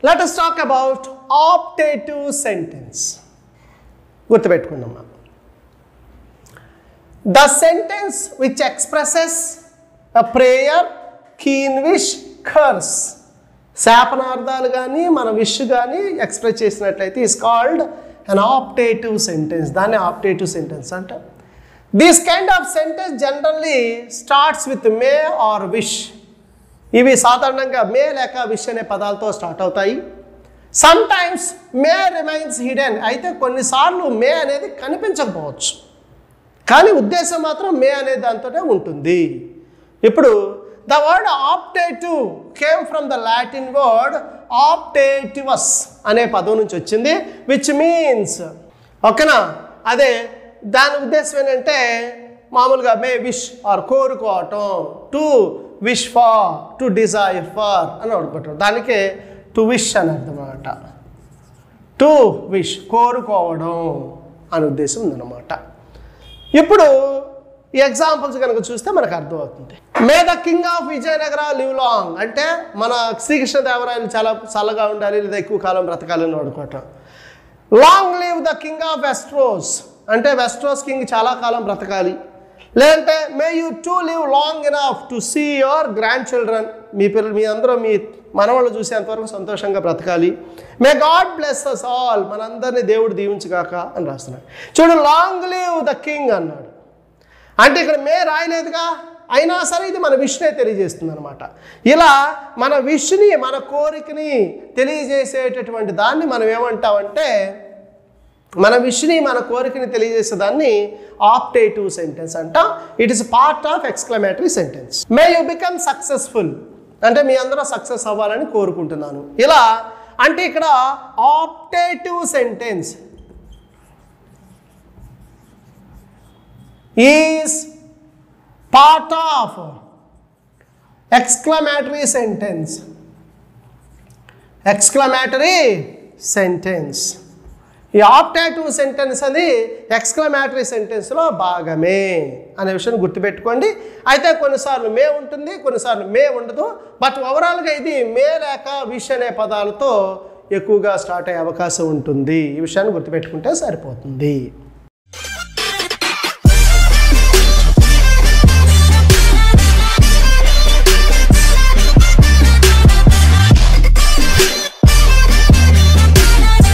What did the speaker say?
let us talk about optative sentence గుర్తుపెట్టుకుందాం మనం the sentence which expresses a prayer keen wish curse శాపనార్థాలు కానీ మన విష్ కానీ ఎక్స్ప్రెస్ చేసినట్లయితే is called an optative sentence దాన్ని ఆప్టేటివ్ సెంటెన్స్ అంట this kind of sentence generally starts with may or wish ఇవి సాధారణంగా మే లేక విష్ అనే పదాలతో స్టార్ట్ అవుతాయి sometimes may remains hidden అయితే కొన్నిసార్లు మే అనేది కనిపించకపోవచ్చు కానీ ఉద్దేశం మాత్రం మే అనే దాంతోనే ఉంటుంది ఇప్పుడు the word optative came from the Latin word optativus అనే పదం నుంచి వచ్చింది విచ్ మీన్స్ ఓకేనా అదే దాని ఉద్దేశం ఏంటంటే మామూలుగా మే విష్ ఆర్ కోరుకోవటం to wish for to desire for అని అనుకుంటాం దానికే టు విష్ అని అర్థం అన్నమాట టు విష్ కోరుకోవడం అనే ఉద్దేశం ఉందన్నమాట ఇప్పుడు ఈ ఎగ్జాంపుల్స్ కనుక చూస్తే మనకు అర్థమవుతుంది may the king of Vijayanagara live long అంటే మన శ్రీకృష్ణదేవరాయలు చాలా చల్లగా ఉండాలి లేదా ఎక్కువ కాలం బ్రతకాలని అనుకోవటం long live the king of Westeros అంటే వెస్ట్రోస్ కింగ్ చాలా కాలం బ్రతకాలి లేదంటే may you to live long enough to see your grandchildren మీ పిల్లలు మీ అందరూ మీ మనవాళ్ళు చూసేంతవరకు సంతోషంగా బ్రతకాలి may God bless us all మనందరినీ దేవుడు దీవించుగాక అని రాస్తున్నాడు చూడు లాంగ్ లివ్ ద కింగ్ అన్నాడు అంటే ఇక్కడ మే రాయలేదుగా అయినా సరే ఇది మన విష్నే తెలియజేస్తుంది అనమాట ఇలా మన విష్ని మన కోరికని తెలియజేసేటటువంటి దాన్ని మనం ఏమంటామంటే మన విష్ని మన కోరికని తెలియజేసే దాన్ని ఆప్టేటివ్ సెంటెన్స్ అంట it is part of exclamatory sentence may you become successful అంటే మీ అందరూ సక్సెస్ అవ్వాలని కోరుకుంటున్నాను ఇలా అంటే ఇక్కడ optative sentence is part of exclamatory sentence exclamatory sentence ఈ ఆప్టేటివ్ సెంటెన్స్ అది ఎక్స్క్లమేటరీ సెంటెన్స్లో భాగమే అనే విషయం గుర్తుపెట్టుకోండి అయితే కొన్నిసార్లు మే ఉంటుంది కొన్నిసార్లు మే ఉండదు బట్ ఓవరాల్గా ఇది మే లేక విష్ అనే పదాలతో ఎక్కువగా స్టార్ట్ అయ్యే అవకాశం ఉంటుంది ఈ విషయాన్ని గుర్తుపెట్టుకుంటే సరిపోతుంది